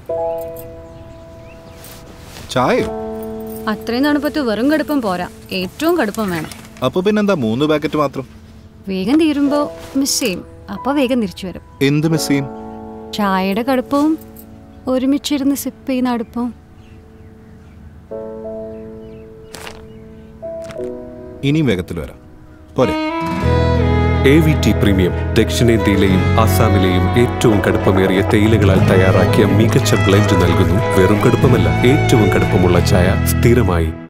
ചായയോ അത്രയും തണുപ്പത്ത് വെറും കടുപ്പം പോരാ ഏറ്റവും കടുപ്പം വേണം അപ്പൊ പിന്നെന്താ മൂന്ന് പാക്കറ്റ് മാത്രം വേഗം തീരുമ്പോ മിസ് ചെയ്യും അപ്പൊ വേഗം തിരിച്ചു വരും എന്ത് മിസ് ചെയ്യും ചായയുടെ കടുപ്പവും ഒരുമിച്ചിരുന്ന് സിപ്പ് ചെയ്യുന്ന അടുപ്പവും ഇനിയും വേഗത്തിൽ വരാം പോരെ എ വി ടി പ്രീമിയം ദക്ഷിണേന്ത്യയിലെയും ആസാമിലെയും ഏറ്റവും കടുപ്പമേറിയ തേയിലകളാൽ തയ്യാറാക്കിയ മികച്ച ബ്ലെൻഡ് നൽകുന്നു വെറും കടുപ്പമല്ല ഏറ്റവും കടുപ്പമുള്ള ചായ സ്ഥിരമായി